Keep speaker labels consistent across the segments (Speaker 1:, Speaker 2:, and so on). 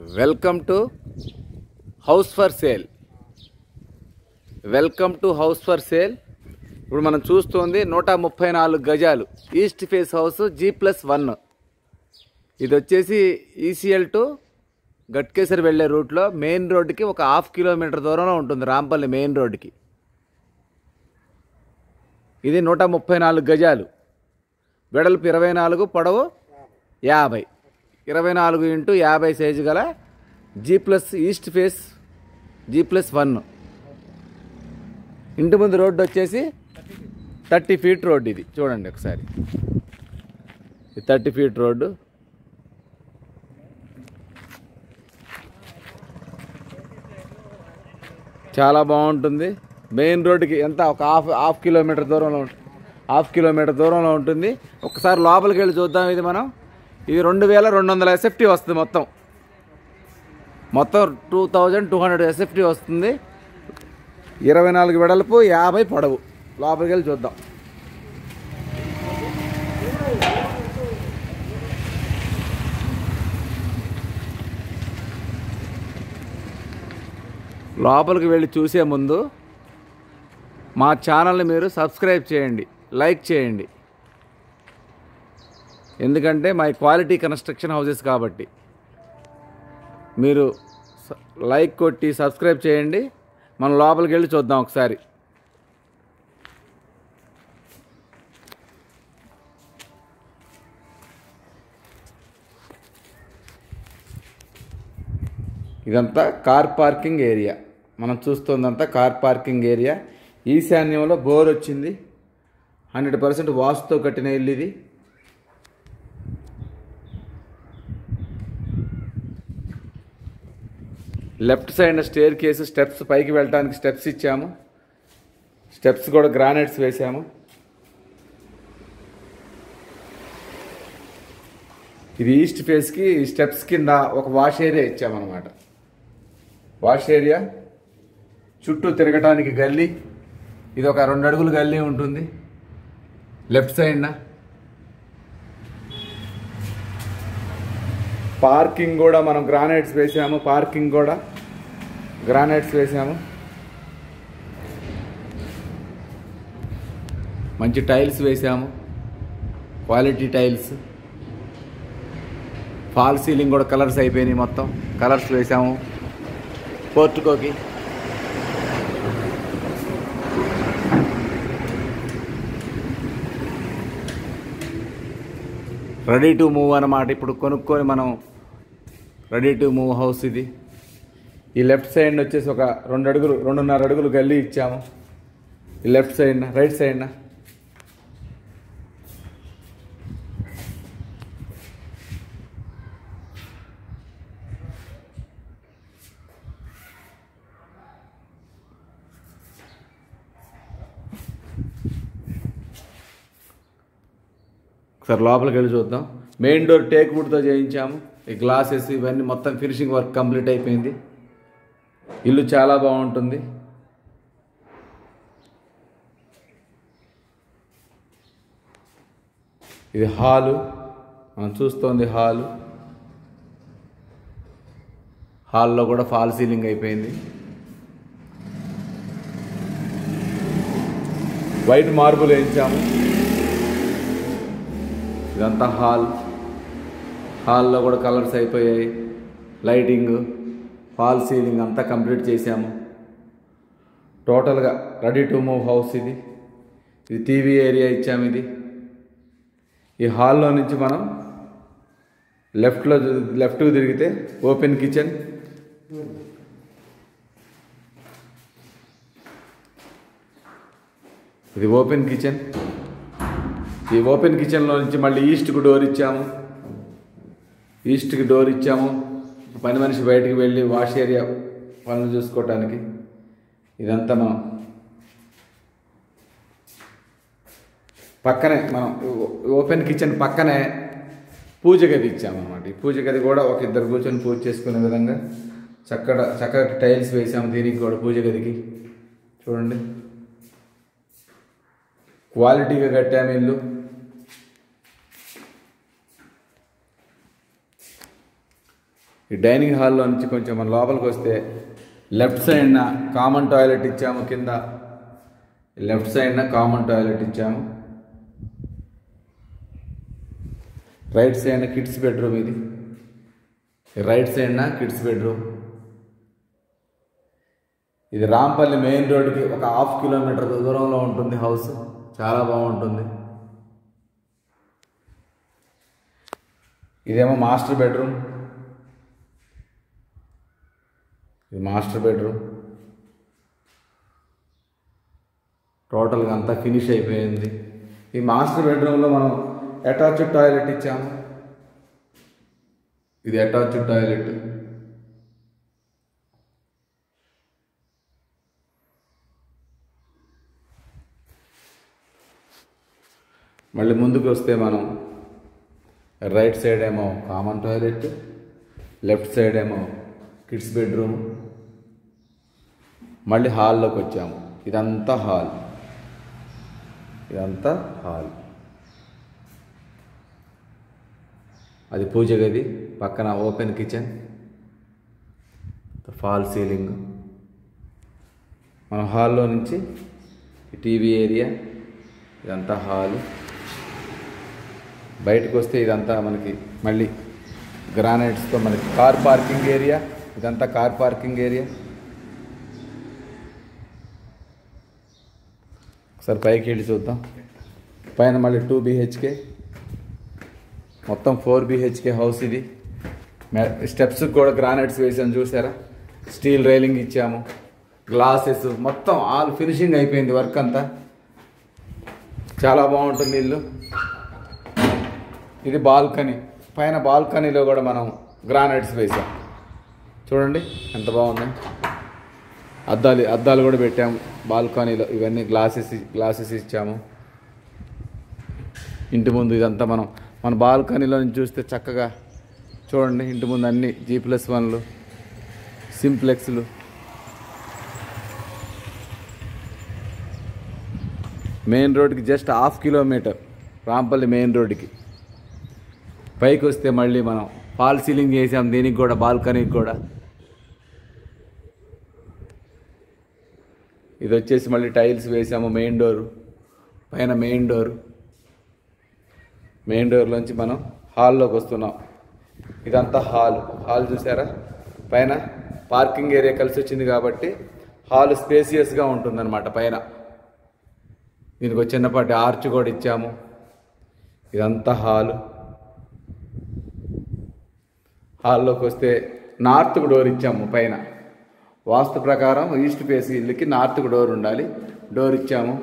Speaker 1: welcome to house for sale welcome to house for sale ఇప్పుడు మనం చూస్తుంది నూట ముప్పై నాలుగు గజాలు east face house G plus one ఇది వచ్చేసి ఈసీఎల్ టు గట్కేసర్ వెళ్ళే రూట్లో మెయిన్ రోడ్డుకి ఒక హాఫ్ కిలోమీటర్ దూరంలో ఉంటుంది రాంపల్లి మెయిన్ రోడ్డుకి ఇది నూట ముప్పై నాలుగు గజాలు వెడల్పు ఇరవై నాలుగు పొడవు యాభై ఇరవై నాలుగు ఇంటూ యాభై సైజు గల G plus east face G plus one ఇంటి ముందు రోడ్డు వచ్చేసి థర్టీ ఫీట్ రోడ్డు ఇది చూడండి ఒకసారి ఇది థర్టీ ఫీట్ రోడ్డు చాలా బాగుంటుంది మెయిన్ రోడ్డుకి ఎంత ఒక హాఫ్ హాఫ్ కిలోమీటర్ దూరంలో ఉంటుంది హాఫ్ కిలోమీటర్ దూరంలో ఉంటుంది ఒకసారి లోపలికి వెళ్ళి చూద్దాం ఇది మనం ఇది రెండు వేల రెండు వందల ఎస్ఎఫ్టీ వస్తుంది మొత్తం మొత్తం two thousand two hundred SFT వస్తుంది ఇరవై నాలుగు వెడల్పు యాభై పొడవు లోపలికి వెళ్ళి చూద్దాం లోపలికి వెళ్ళి చూసే ముందు మా ఛానల్ని మీరు సబ్స్క్రైబ్ చేయండి లైక్ చేయండి ఎందుకంటే మై క్వాలిటీ కన్స్ట్రక్షన్ హౌసెస్ కాబట్టి మీరు స- లైక్ కొట్టి సబ్స్క్రైబ్ చేయండి మనం లోపలికి వెళ్ళి చూద్దాం ఒకసారి ఇదంతా కార్ పార్కింగ్ ఏరియా మనం చూస్తుందంతా కార్ పార్కింగ్ ఏరియా ఈశాన్యంలో బోర్ వచ్చింది హండ్రెడ్ పర్సెంట్ వాస్తుతో కట్టిన ఇల్లు ఇది left side staircase steps పైకి వెళ్ళడానికి స్టెప్స్ ఇచ్చాము స్టెప్స్ కూడా గ్రానైట్స్ వేసాము ఇది ఈస్ట్ ఫేస్కి ఈ స్టెప్స్ కింద ఒక వాష్ ఏరియా ఇచ్చామన్నమాట వాష్ ఏరియా చుట్టూ తిరగటానికి గల్లీ ఇది ఒక రెండు అడుగులు గల్లీ ఉంటుంది లెఫ్ట్ సైడ్న పార్కింగ్ కూడా మనం గ్రానైట్స్ వేసాము పార్కింగ్ కూడా గ్రానైట్స్ వేసాము మంచి టైల్స్ వేసాము క్వాలిటీ టైల్స్ ఫాల్ సీలింగ్ కూడా కలర్స్ అయిపోయినాయి మొత్తం కలర్స్ వేసాము పోర్టుకోకి రెడీ టు మూవ్ అన్నమాట ఇప్పుడు కొనుక్కొని మనం రెడీ టు మూవ్ హౌస్ ఇది ఈ లెఫ్ట్ సైడ్ వచ్చేసి ఒక రెండు అడుగులు రెండున్నర అడుగులు గల్లీ ఇచ్చాము ఈ లెఫ్ట్ సైడ్న రైట్ సైడ్న ఒకసారి లోపలికి వెళ్ళి చూద్దాం మెయిన్ డోర్ టేక్ వుడ్తో చేయించాము ఈ గ్లాసెస్ ఇవన్నీ మొత్తం ఫినిషింగ్ వర్క్ కంప్లీట్ అయిపోయింది ఇల్లు చాలా బాగుంటుంది ఇది హాలు మనం చూస్తోంది హాలు హాల్లో కూడా ఫాల్ సీలింగ్ అయిపోయింది వైట్ మార్బుల్ వేయించాము ఇదంతా హాల్ హాల్లో కూడా కలర్స్ అయిపోయాయి లైటింగ్ ఫాల్ సీలింగ్ అంతా కంప్లీట్ చేసాము టోటల్గా రెడీ టు మూవ్ హౌస్ ఇది ఇది టీవీ ఏరియా ఇచ్చాము ఇది ఈ హాల్లో నుంచి మనం లెఫ్ట్లో లెఫ్ట్కి తిరిగితే ఓపెన్ కిచెన్ ఇది ఓపెన్ కిచెన్ ఈ ఓపెన్ కిచెన్లో నుంచి మళ్ళీ ఈస్ట్కి డోర్ ఇచ్చాము ఈస్ట్కి డోర్ ఇచ్చాము పని మనిషి బయటికి వెళ్ళి వాష్ ఏరియా పనులు చూసుకోవటానికి ఇదంతా మనం పక్కనే మనం ఓపెన్ కిచెన్ పక్కనే పూజ గది ఇచ్చామన్నమాట ఈ పూజ గది కూడా ఒక ఇద్దరు కూర్చొని పూజ చేసుకునే విధంగా చక్కడ చక్కటి టైల్స్ వేసాము దీనికి కూడా పూజ గదికి చూడండి క్వాలిటీగా కట్టాము ఇల్లు ఈ డైనింగ్ హాల్లో నుంచి కొంచెం మన లోపలికి వస్తే లెఫ్ట్ సైడ్న కామన్ టాయిలెట్ ఇచ్చాము కింద లెఫ్ట్ సైడ్న కామన్ టాయిలెట్ ఇచ్చాము రైట్ సైడ్న కిడ్స్ బెడ్రూమ్ ఇది రైట్ సైడ్న కిడ్స్ బెడ్రూమ్ ఇది రాంపల్లి మెయిన్ రోడ్డుకి ఒక హాఫ్ కిలోమీటర్ దూరంలో ఉంటుంది హౌస్ చాలా బాగుంటుంది ఇదేమో మాస్టర్ బెడ్రూమ్ ఇది మాస్టర్ బెడ్రూమ్ టోటల్గా అంతా ఫినిష్ అయిపోయింది ఈ మాస్టర్ బెడ్రూమ్లో మనం అటాచ్డ్ టాయిలెట్ ఇచ్చాము ఇది అటాచ్డ్ టాయిలెట్ మళ్ళీ ముందుకు వస్తే మనం రైట్ సైడ్ ఏమో కామన్ టాయిలెట్ లెఫ్ట్ సైడ్ ఏమో కిడ్స్ బెడ్రూమ్ మళ్ళీ హాల్లోకి వచ్చాము ఇదంతా హాల్ ఇదంతా హాల్ అది పూజ గది పక్కన ఓపెన్ కిచెన్ ఫాల్ సీలింగ్ మన హాల్లో నుంచి టీవీ ఏరియా ఇదంతా హాల్ బయటకు వస్తే ఇదంతా మనకి మళ్ళీ గ్రానైట్స్తో మనకి కార్ పార్కింగ్ ఏరియా ఇదంతా కార్ పార్కింగ్ ఏరియా ఒకసారి పైకి వెళ్ళి చూద్దాం పైన మళ్ళీ టూ బీహెచ్కే మొత్తం ఫోర్ బీహెచ్కే హౌస్ ఇది స్టెప్స్ కూడా గ్రానైట్స్ వేసాము చూసారా స్టీల్ రైలింగ్ ఇచ్చాము గ్లాసెస్ మొత్తం ఆల్ ఫినిషింగ్ అయిపోయింది వర్క్ అంతా చాలా బాగుంటుంది ఇల్లు ఇది బాల్కనీ పైన బాల్కనీలో కూడా మనం గ్రానైట్స్ వేసాం చూడండి ఎంత బాగుంది అద్దాలు అద్దాలు కూడా పెట్టాము బాల్కనీలో ఇవన్నీ గ్లాసెస్ గ్లాసెస్ ఇచ్చాము ఇంటి ముందు ఇదంతా మనం మన బాల్కనీలో నుంచి చూస్తే చక్కగా చూడండి ఇంటి ముందు అన్ని జీ ప్లస్ వన్లు సింప్లెక్స్లు మెయిన్ రోడ్కి just half kilometre Rampalli main రోడ్డుకి పైకి వస్తే మళ్ళీ మనం ఫాల్ సీలింగ్ చేసాం దీనికి కూడా బాల్కనీకి కూడా ఇది వచ్చేసి మళ్ళీ టైల్స్ వేసాము మెయిన్ డోర్ పైన మెయిన్ డోర్ మెయిన్ డోర్లోంచి మనం హాల్లోకి వస్తున్నాం ఇదంతా హాల్ హాల్ చూసారా పైన పార్కింగ్ ఏరియా కలిసి వచ్చింది కాబట్టి హాల్ స్పేసియస్గా ఉంటుందన్నమాట పైన దీనికి ఒక చిన్నపాటి ఆర్చ్ కూడా ఇచ్చాము ఇదంతా హాలు హాల్లోకి వస్తే నార్త్కు డోర్ ఇచ్చాము పైన వాస్తు ప్రకారం ఈస్ట్ ఫేస్ ఇల్లుకి నార్త్కు డోర్ ఉండాలి డోర్ ఇచ్చాము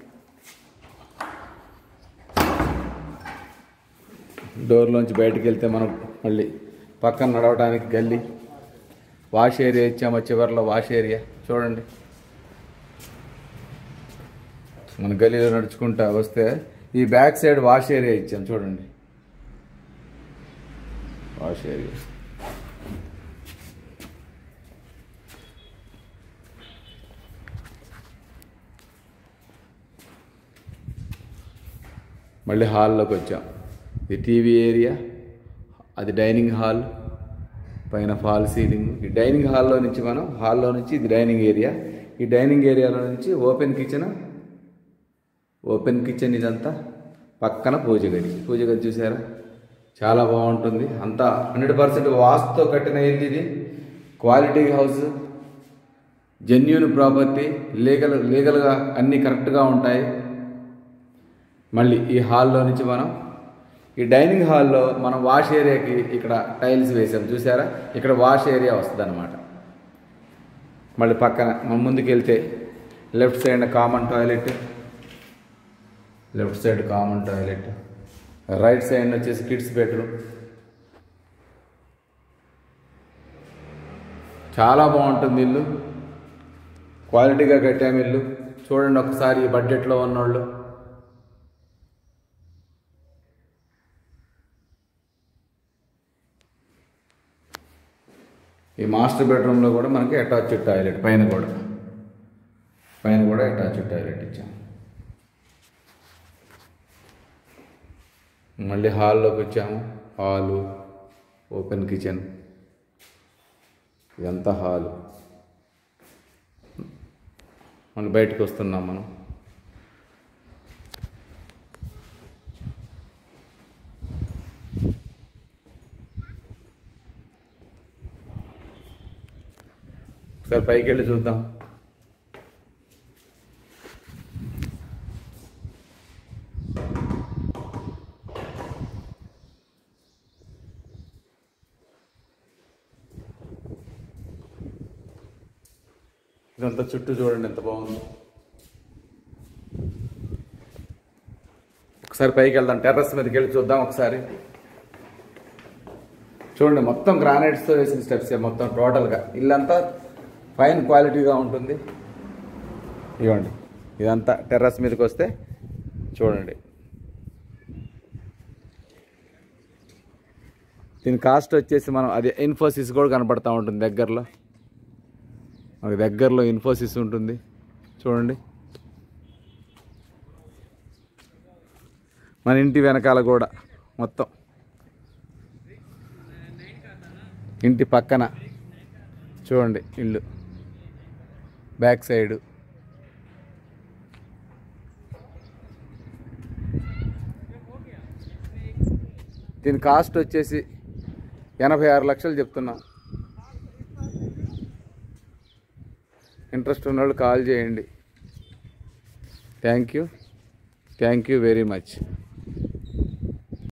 Speaker 1: డోర్లోంచి బయటకు వెళ్తే మనం మళ్ళీ పక్కన నడవడానికి గల్లీ వాష్ ఏరియా ఇచ్చాము చివరిలో వాష్ ఏరియా చూడండి మన గల్లీలో నడుచుకుంటా వస్తే ఈ బ్యాక్ సైడ్ వాష్ ఏరియా ఇచ్చాం చూడండి వాష్ ఏరియా మళ్ళీ హాల్లోకి వచ్చాం ఇది టీవీ ఏరియా అది డైనింగ్ హాల్ పైన ఫాల్ సీలింగ్ ఈ డైనింగ్ హాల్లో నుంచి మనం హాల్లో నుంచి ఇది డైనింగ్ ఏరియా ఈ డైనింగ్ ఏరియాలో నుంచి ఓపెన్ కిచెన్ ఓపెన్ కిచెన్ ఇదంతా పక్కన పూజ గది పూజ గది చూసారా చాలా బాగుంటుంది అంతా హండ్రెడ్ పర్సెంట్ వాస్తుతో కట్టిన ఇల్లు ఇది quality house genuine property legal లీగల్గా అన్నీ కరెక్ట్గా ఉంటాయి మళ్ళీ ఈ హాల్లో నుంచి మనం ఈ డైనింగ్ హాల్లో మనం వాష్ ఏరియాకి ఇక్కడ టైల్స్ వేసాం చూసారా ఇక్కడ వాష్ ఏరియా వస్తుంది అనమాట మళ్ళీ పక్కన మన ముందుకు వెళ్తే left side common toilet left side common toilet right side వచ్చేసి కిడ్స్ బెడ్రూమ్ చాలా బాగుంటుంది ఇల్లు క్వాలిటీగా కట్టాము ఇల్లు చూడండి ఒకసారి ఈ బడ్జెట్లో ఉన్నోళ్ళు ఈ మాస్టర్ బెడ్రూమ్లో కూడా మనకి అటాచ్డ్ టాయిలెట్ పైన కూడా పైన కూడా అటాచ్డ్ టాయిలెట్ ఇచ్చాం మళ్ళీ హాల్లోకి వచ్చాము హాలు ఓపెన్ కిచెన్ ఇదంతా హాలు మళ్ళీ బయటకు వస్తున్నాం మనం ఒకసారి పైకి వెళ్ళి చూద్దాం ఇదంతా చుట్టూ చూడండి ఎంత బాగుందో ఒకసారి పైకి వెళ్దాం టెర్రస్ మీదకి వెళ్ళి చూద్దాం ఒకసారి చూడండి మొత్తం గ్రానైట్స్తో వేసిన స్టెప్స్ మొత్తం టోటల్గా ఇల్లంతా ఫైన్ క్వాలిటీగా ఉంటుంది ఇవ్వండి ఇదంతా టెర్రస్ మీదకి వస్తే చూడండి దీని కాస్ట్ వచ్చేసి మనం అది ఇన్ఫోసిస్ కూడా కనపడతా ఉంటుంది దగ్గరలో మనకి దగ్గరలో ఇన్ఫోసిస్ ఉంటుంది చూడండి మన ఇంటి వెనకాల కూడా మొత్తం ఇంటి పక్కన చూడండి ఇల్లు బ్యాక్ సైడ్ దీని కాస్ట్ వచ్చేసి ఎనభై ఆరు లక్షలు చెప్తున్నాం ఇంట్రెస్ట్ ఉన్నవాళ్ళు కాల్ చేయండి thank you thank you very much